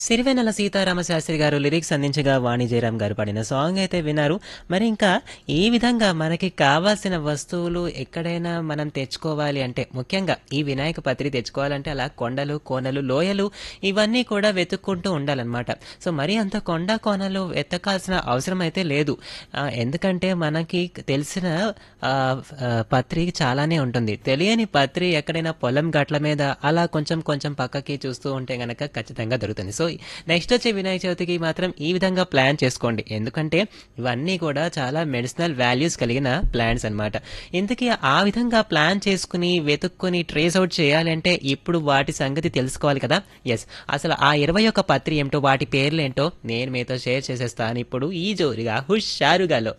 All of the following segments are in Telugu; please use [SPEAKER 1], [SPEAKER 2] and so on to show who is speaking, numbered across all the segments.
[SPEAKER 1] సిరివెన్నెల సీతారామశాస్త్రి గారు లిరిక్స్ అందించగా వాణి జయరాం గారు పాడిన సాంగ్ అయితే విన్నారు మరి ఇంకా ఈ విధంగా మనకి కావాల్సిన వస్తువులు ఎక్కడైనా మనం తెచ్చుకోవాలి అంటే ముఖ్యంగా ఈ వినాయక పత్రి తెచ్చుకోవాలంటే అలా కొండలు కోనలు లోయలు ఇవన్నీ కూడా వెతుక్కుంటూ ఉండాలన్నమాట సో మరి అంత కొండ కోనలు వెతకాల్సిన అవసరం అయితే లేదు ఆ, ఎందుకంటే మనకి తెలిసిన ఆ, ఆ, పత్రి చాలానే ఉంటుంది తెలియని పత్రి ఎక్కడైనా పొలం గట్ల మీద అలా కొంచెం కొంచెం పక్కకి చూస్తూ ఉంటే గనక ఖచ్చితంగా దొరుకుతుంది సో నెక్స్ట్ వచ్చే వినాయక చవితికి మాత్రం ఈ విధంగా ప్లాన్ చేసుకోండి ఎందుకంటే ఇవన్నీ కూడా చాలా మెడిసినల్ వాల్యూస్ కలిగిన ప్లాంట్స్ అన్నమాట ఇంతకీ ఆ విధంగా ప్లాన్ చేసుకుని వెతుక్కుని ట్రేస్ అవుట్ చేయాలంటే ఇప్పుడు వాటి సంగతి తెలుసుకోవాలి కదా ఎస్ అసలు ఆ ఇరవై ఒక్క పత్రి ఏమిటో వాటి పేర్లు ఏంటో నేను మీతో షేర్ చేసేస్తాను ఇప్పుడు ఈ జోరుగా హుషారుగాలో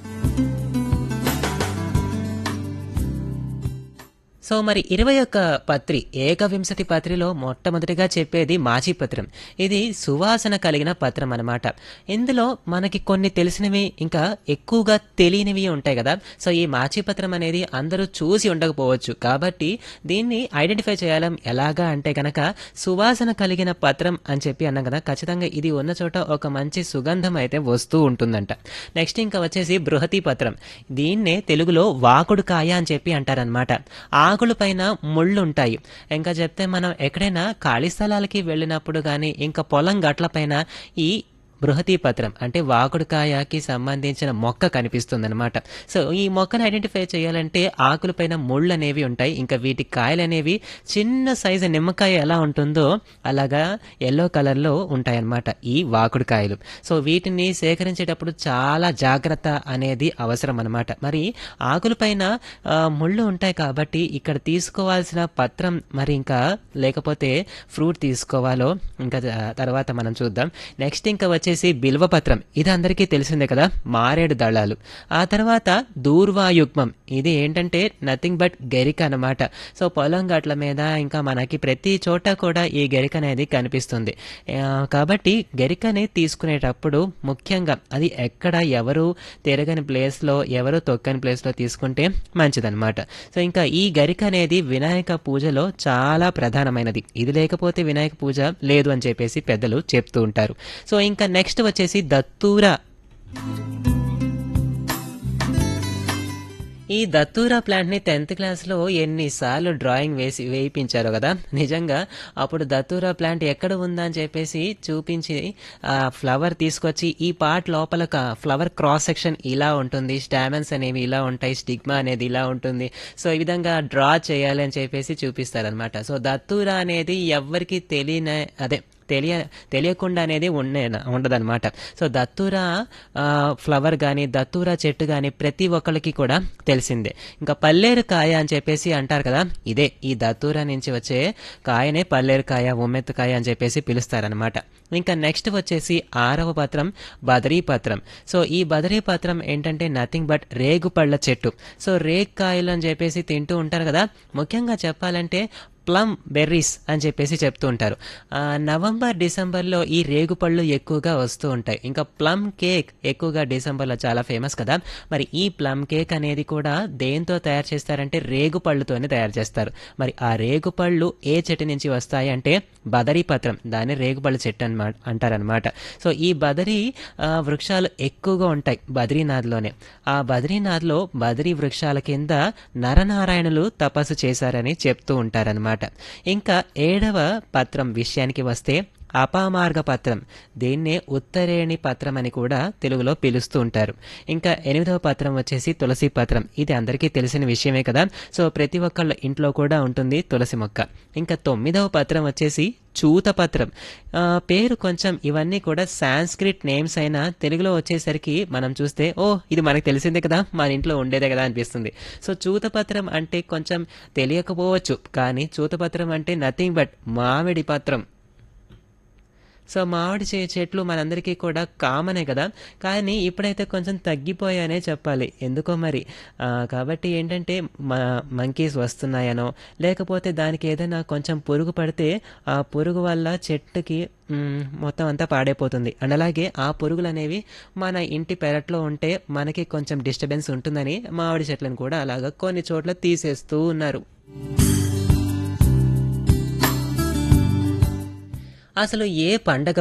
[SPEAKER 1] సో మరి ఇరవై ఒక్క పత్రి ఏకవింశతి పత్రిలో మొట్టమొదటిగా చెప్పేది మాచిపత్రం ఇది సువాసన కలిగిన పత్రం అన్నమాట ఇందులో మనకి కొన్ని తెలిసినవి ఇంకా ఎక్కువగా తెలియనివి ఉంటాయి కదా సో ఈ మాచిపత్రం అనేది అందరూ చూసి ఉండకపోవచ్చు కాబట్టి దీన్ని ఐడెంటిఫై చేయడం ఎలాగా అంటే కనుక సువాసన కలిగిన పత్రం అని చెప్పి అన్నాం కదా ఖచ్చితంగా ఇది ఉన్న చోట ఒక మంచి సుగంధం అయితే వస్తూ ఉంటుందంట నెక్స్ట్ ఇంకా వచ్చేసి బృహతి పత్రం దీన్నే తెలుగులో వాకుడుకాయ అని చెప్పి అంటారనమాట ఆకుల పైన ముళ్ళు ఉంటాయి ఇంకా చెప్తే మనం ఎక్కడైనా ఖాళీ స్థలాలకి వెళ్ళినప్పుడు కానీ ఇంకా పొలం గట్ల పైన ఈ బృహతి పత్రం అంటే వాకుడుకాయకి సంబంధించిన మొక్క కనిపిస్తుందన్నమాట సో ఈ మొక్కను ఐడెంటిఫై చేయాలంటే ఆకులపైన ముళ్ళు అనేవి ఉంటాయి ఇంకా వీటి కాయలు అనేవి చిన్న సైజు నిమ్మకాయ ఎలా ఉంటుందో అలాగా ఎల్లో కలర్లో ఉంటాయన్నమాట ఈ వాకుడుకాయలు సో వీటిని సేకరించేటప్పుడు చాలా జాగ్రత్త అనేది అవసరం అన్నమాట మరి ఆకులపైన ఆ, ముళ్ళు ఉంటాయి కాబట్టి ఇక్కడ తీసుకోవాల్సిన పత్రం మరి ఇంకా లేకపోతే ఫ్రూట్ తీసుకోవాలో ఇంకా ఆ, తర్వాత మనం చూద్దాం నెక్స్ట్ ఇంకా వచ్చేసి బిల్వ పత్రం ఇది అందరికీ తెలిసిందే కదా మారేడు దళాలు ఆ తర్వాత దూర్వాయుగ్మం ఇది ఏంటంటే నథింగ్ బట్ గెరిక అన్నమాట సో పొలం గట్ల మీద ఇంకా మనకి ప్రతి చోట కూడా ఈ గెరిక అనేది కనిపిస్తుంది ఆ, కాబట్టి గెరికని తీసుకునేటప్పుడు ముఖ్యంగా అది ఎక్కడ ఎవరు తిరగని ప్లేస్లో ఎవరు తొక్కని ప్లేస్లో తీసుకుంటే మంచిదన్నమాట సో ఇంకా ఈ గరిక అనేది వినాయక పూజలో చాలా ప్రధానమైనది ఇది లేకపోతే వినాయక పూజ లేదు అని చెప్పేసి పెద్దలు చెప్తూ ఉంటారు సో ఇంకా నెక్స్ట్ వచ్చేసి దత్తూర ఈ దత్తూరా ప్లాంట్ ని టెన్త్ క్లాస్ లో ఎన్నిసార్లు డ్రాయింగ్ వేసి వేయించారో కదా నిజంగా అప్పుడు దత్తూరా ప్లాంట్ ఎక్కడ ఉందా అని చెప్పేసి చూపించి ఆ ఫ్లవర్ తీసుకొచ్చి ఈ పార్ట్ లోపల ఫ్లవర్ క్రాస్ సెక్షన్ ఇలా ఉంటుంది స్టామెన్స్ అనేవి ఇలా ఉంటాయి స్టిగ్మా అనేది ఇలా ఉంటుంది సో ఈ విధంగా డ్రా చేయాలి అని చెప్పేసి చూపిస్తారనమాట సో దత్తూరా అనేది ఎవ్వరికి తెలియని అదే తెలియ తెలియకుండా అనేది ఉండే ఉండదన్నమాట సో దత్తూరా ఆ, ఫ్లవర్ కానీ దత్తూరా చెట్టు కానీ ప్రతి ఒక్కరికి కూడా తెలిసిందే ఇంకా పల్లేరు కాయ అని చెప్పేసి అంటారు కదా ఇదే ఈ దత్తూరా నుంచి వచ్చే కాయనే పల్లేరు కాయ ఉమ్మెత్తు అని చెప్పేసి పిలుస్తారనమాట ఇంకా నెక్స్ట్ వచ్చేసి ఆరవ పత్రం బదరీ పత్రం సో ఈ బదరీ పత్రం ఏంటంటే నథింగ్ బట్ రేగు పళ్ళ చెట్టు సో రేగు కాయలు అని చెప్పేసి తింటూ ఉంటారు కదా ముఖ్యంగా చెప్పాలంటే ప్లమ్ బెర్రీస్ అని చెప్పేసి చెప్తూ ఉంటారు ఆ, నవంబర్ డిసెంబర్లో ఈ రేగుపళ్ళు ఎక్కువగా వస్తూ ఉంటాయి ఇంకా ప్లమ్ కేక్ ఎక్కువగా డిసెంబర్లో చాలా ఫేమస్ కదా మరి ఈ ప్లమ్ కేక్ అనేది కూడా దేంతో తయారు చేస్తారంటే రేగుపళ్ళుతోనే తయారు చేస్తారు మరి ఆ రేగుపళ్ళు ఏ చెట్టు నుంచి వస్తాయి అంటే బదరీ పత్రం దాన్ని రేగుపళ్ళు చెట్టు అనమాట అంటారనమాట సో ఈ బదరీ ఆ, వృక్షాలు ఎక్కువగా ఉంటాయి బద్రీనాథ్లోనే ఆ బద్రీనాథ్లో బదరీ వృక్షాల కింద నరనారాయణులు తపస్సు చేశారని చెప్తూ ఉంటారనమాట ఇంకా ఏడవ పత్రం విషయానికి వస్తే అపామార్గ పత్రం దీన్నే ఉత్తరేణి పత్రం అని కూడా తెలుగులో పిలుస్తూ ఉంటారు ఇంకా ఎనిమిదవ పత్రం వచ్చేసి తులసి పత్రం ఇది అందరికీ తెలిసిన విషయమే కదా సో ప్రతి ఒక్కళ్ళ ఇంట్లో కూడా ఉంటుంది తులసి మొక్క ఇంకా తొమ్మిదవ పత్రం వచ్చేసి చూత పత్రం ఆ, పేరు కొంచెం ఇవన్నీ కూడా సాంస్క్రిట్ నేమ్స్ అయినా తెలుగులో వచ్చేసరికి మనం చూస్తే ఓ ఇది మనకు తెలిసిందే కదా మన ఇంట్లో ఉండేదే కదా అనిపిస్తుంది సో చూతపత్రం అంటే కొంచెం తెలియకపోవచ్చు కానీ చూతపత్రం అంటే నథింగ్ బట్ మామిడి పత్రం సో మామిడి చే చెట్లు మనందరికీ కూడా కామనే కదా కానీ ఇప్పుడైతే కొంచెం తగ్గిపోయానే చెప్పాలి ఎందుకో మరి ఆ, కాబట్టి ఏంటంటే మా మంకీస్ వస్తున్నాయనో లేకపోతే దానికి ఏదైనా కొంచెం పురుగు పడితే ఆ పురుగు వల్ల చెట్టుకి మ్, మొత్తం అంతా పాడైపోతుంది అండ్ అలాగే ఆ పురుగులు అనేవి మన ఇంటి పెరట్లో ఉంటే మనకి కొంచెం డిస్టర్బెన్స్ ఉంటుందని మామిడి చెట్లను కూడా అలాగా కొన్ని చోట్ల తీసేస్తూ ఉన్నారు అసలు ఏ పండగ